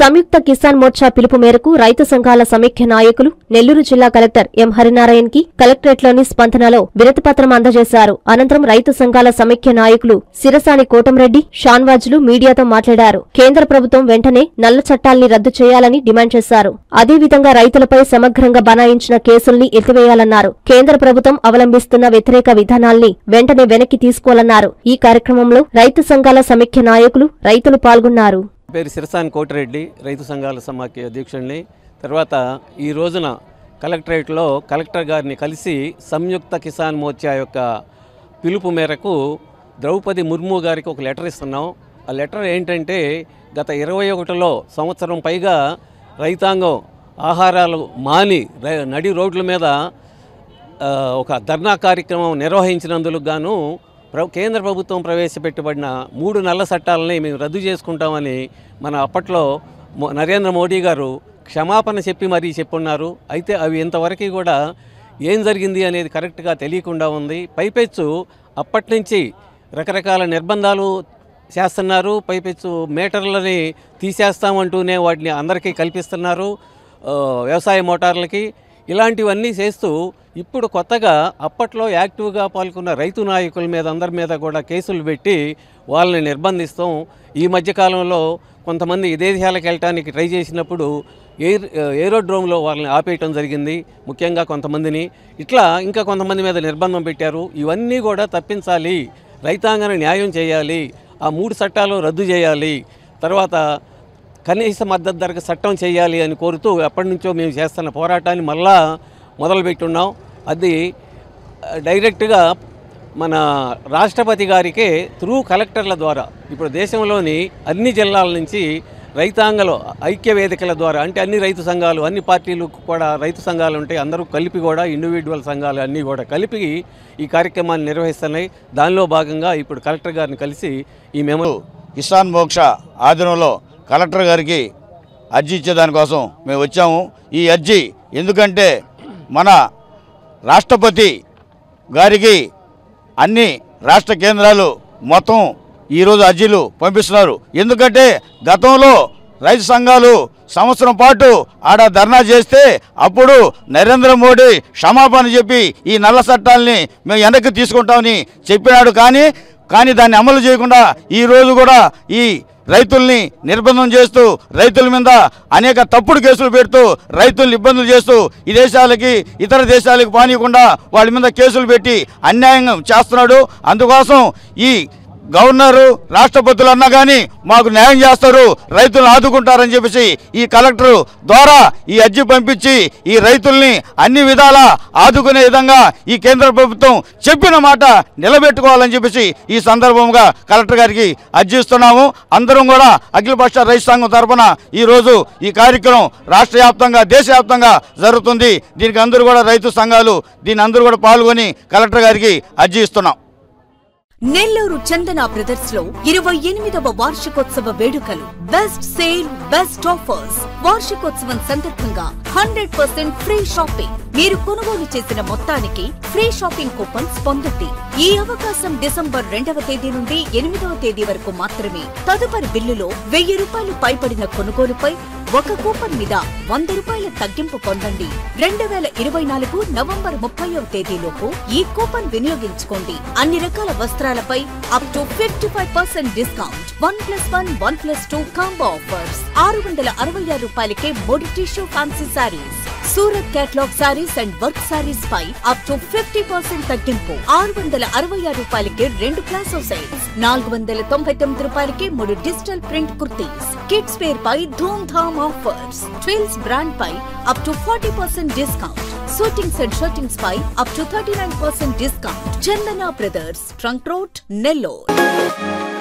సంయుక్త కిసాన్ మోర్చా పిలుపు మేరకు రైతు సంఘాల సమైక్య నాయకులు నెల్లూరు జిల్లా కలెక్టర్ ఎం హరినారాయణ్ కి కలెక్టరేట్లోని స్పందనలో వినతిపత్రం అందజేశారు అనంతరం రైతు సంఘాల సమైక్య నాయకులు సిరసాని కోటంరెడ్డి షాన్వాజులు మీడియాతో మాట్లాడారు కేంద్ర ప్రభుత్వం వెంటనే నల్ల చట్టాల్ని రద్దు చేయాలని డిమాండ్ చేశారు అదేవిధంగా రైతులపై సమగ్రంగా బనాయించిన కేసుల్ని ఎత్తివేయాలన్నారు కేంద్ర ప్రభుత్వం అవలంబిస్తున్న వ్యతిరేక విధానాల్ని వెంటనే వెనక్కి తీసుకోవాలన్నారు ఈ కార్యక్రమంలో రైతు సంఘాల సమైక్య నాయకులు రైతులు పాల్గొన్నారు పేరు సిరసాని కోటిరెడ్డి రైతు సంఘాల సమాఖ్య అధ్యక్షుడిని తర్వాత ఈ రోజున కలెక్టరేట్లో కలెక్టర్ గారిని కలిసి సంయుక్త కిసాన్ మోర్చా యొక్క పిలుపు మేరకు ద్రౌపది ముర్ము గారికి ఒక లెటర్ ఇస్తున్నాం ఆ లెటర్ ఏంటంటే గత ఇరవై ఒకటిలో సంవత్సరం పైగా రైతాంగం ఆహారాలు మాని రై- నడి రోడ్ల మీద ఆ, ఒక ధర్నా కార్యక్రమం నిర్వహించినందుకు గాను ప్ర కేంద్ర ప్రభుత్వం ప్రవేశపెట్టబడిన మూడు నల్ల చట్టాలని మేము రద్దు చేసుకుంటామని మన అప్పట్లో మో- నరేంద్ర మోడీ గారు క్షమాపణ చెప్పి మరీ చెప్పున్నారు అయితే అవి ఇంతవరకు కూడా ఏం జరిగింది అనేది కరెక్ట్గా తెలియకుండా ఉంది పైపెచ్చు అప్పటి నుంచి రకరకాల నిర్బంధాలు చేస్తున్నారు పైపెచ్చు మీటర్లని తీసేస్తామంటూనే వాటిని అందరికీ కల్పిస్తున్నారు ఆ, వ్యవసాయ మోటార్లకి ఇలాంటివన్నీ చేస్తూ ఇప్పుడు కొత్తగా అప్పట్లో యాక్టివ్గా పాల్గొన్న రైతు నాయకుల మీద అందరి మీద కూడా కేసులు పెట్టి వాళ్ళని నిర్బంధిస్తాం ఈ మధ్యకాలంలో కొంతమంది విదేశాలకు వెళ్ళటానికి ట్రై చేసినప్పుడు ఎయిర్ ఏరోడ్రోమ్లో వాళ్ళని ఆపేయటం జరిగింది ముఖ్యంగా కొంతమందిని ఇట్లా ఇంకా కొంతమంది మీద నిర్బంధం పెట్టారు ఇవన్నీ కూడా తప్పించాలి రైతాంగాన్ని న్యాయం చేయాలి ఆ మూడు చట్టాలు రద్దు చేయాలి తర్వాత కనీస మద్దతు ధరకు చట్టం చేయాలి అని కోరుతూ ఎప్పటి నుంచో మేము చేస్తున్న పోరాటాన్ని మళ్ళా మొదలుపెట్టున్నాం అది ఆ, డైరెక్ట్గా మన రాష్ట్రపతి గారికే త్రూ కలెక్టర్ల ద్వారా ఇప్పుడు దేశంలోని అన్ని జిల్లాల నుంచి రైతాంగలు ఐక్య వేదికల ద్వారా అంటే అన్ని రైతు సంఘాలు అన్ని పార్టీలు కూడా రైతు సంఘాలు ఉంటాయి అందరూ కలిపి కూడా ఇండివిజువల్ సంఘాలు అన్నీ కూడా కలిపి ఈ కార్యక్రమాన్ని నిర్వహిస్తున్నాయి దానిలో భాగంగా ఇప్పుడు కలెక్టర్ గారిని కలిసి ఈ మెమో కిసాన్ మోక్ష ఆధీనంలో కలెక్టర్ గారికి అర్జీ ఇచ్చేదానికోసం మేము వచ్చాము ఈ అర్జీ ఎందుకంటే మన రాష్ట్రపతి గారికి అన్ని రాష్ట్ర కేంద్రాలు మొత్తం ఈరోజు అర్జీలు పంపిస్తున్నారు ఎందుకంటే గతంలో రైతు సంఘాలు సంవత్సరం పాటు ఆడ ధర్నా చేస్తే అప్పుడు నరేంద్ర మోడీ క్షమాపణ చెప్పి ఈ నల్ల చట్టాలని మేము వెనక్కి తీసుకుంటామని చెప్పినాడు కానీ కానీ దాన్ని అమలు చేయకుండా ఈ రోజు కూడా ఈ రైతుల్ని నిర్బంధం చేస్తూ రైతుల మీద అనేక తప్పుడు కేసులు పెడుతూ రైతుల్ని ఇబ్బందులు చేస్తూ ఈ దేశాలకి ఇతర దేశాలకు పానీయకుండా వాళ్ళ మీద కేసులు పెట్టి అన్యాయంగా చేస్తున్నాడు అందుకోసం ఈ గవర్నరు రాష్ట్రపతులు అన్నా కానీ మాకు న్యాయం చేస్తారు రైతులను ఆదుకుంటారని చెప్పేసి ఈ కలెక్టర్ ద్వారా ఈ అర్జీ పంపించి ఈ రైతుల్ని అన్ని విధాల ఆదుకునే విధంగా ఈ కేంద్ర ప్రభుత్వం చెప్పిన మాట నిలబెట్టుకోవాలని చెప్పేసి ఈ సందర్భంగా కలెక్టర్ గారికి అర్జీ ఇస్తున్నాము అందరం కూడా అఖిలపక్ష రైతు సంఘం తరఫున ఈ రోజు ఈ కార్యక్రమం రాష్ట్ర వ్యాప్తంగా దేశవ్యాప్తంగా జరుగుతుంది దీనికి అందరూ కూడా రైతు సంఘాలు దీని అందరూ కూడా పాల్గొని కలెక్టర్ గారికి అర్జీ ఇస్తున్నాం నెల్లూరు చందన బ్రదర్స్ లో ఇరవై ఎనిమిదవ వార్షికోత్సవ వేడుకలు బెస్ట్ సేల్ బెస్ట్ ఆఫర్స్ వార్షికోత్సవం సందర్భంగా హండ్రెడ్ పర్సెంట్ ఫ్రీ షాపింగ్ మీరు కొనుగోలు చేసిన మొత్తానికి ఫ్రీ షాపింగ్ కూపన్స్ పొందండి ఈ అవకాశం డిసెంబర్ రెండవ తేదీ నుండి ఎనిమిదవ తేదీ వరకు మాత్రమే తదుపరి బిల్లులో వెయ్యి రూపాయలు పైబడిన కొనుగోలుపై ఒక కూపన్ మీద వంద రూపాయల తగ్గింపు పొందండి రెండు వేల ఇరవై నాలుగు నవంబర్ ముప్పైవ తేదీలోపు ఈ కూపన్ వినియోగించుకోండి అన్ని రకాల వస్త్రాలపై up to fifty five percent discount one plus one one plus two combo offers ఆరు వందల అరవై ఆరు రూపాయలకే మూడు tissue fancy sarees Surat catalogue sarees and work sarees పై అప్ టు ఫిఫ్టీ పర్సెంట్ తగ్గింపు ఆరు వందల అరవై ఆరు రూపాయలకి రెండు ప్లాసో సెట్స్ నాలుగు వందల తొంభై తొమ్మిది రూపాయలకి మూడు digital print kurtis kids wear పై Dhoom Dham offers twills brand పై up to forty percent discount suitings and shirtings పై up to thirty nine percent discount Chandana brothers trunk road Nellore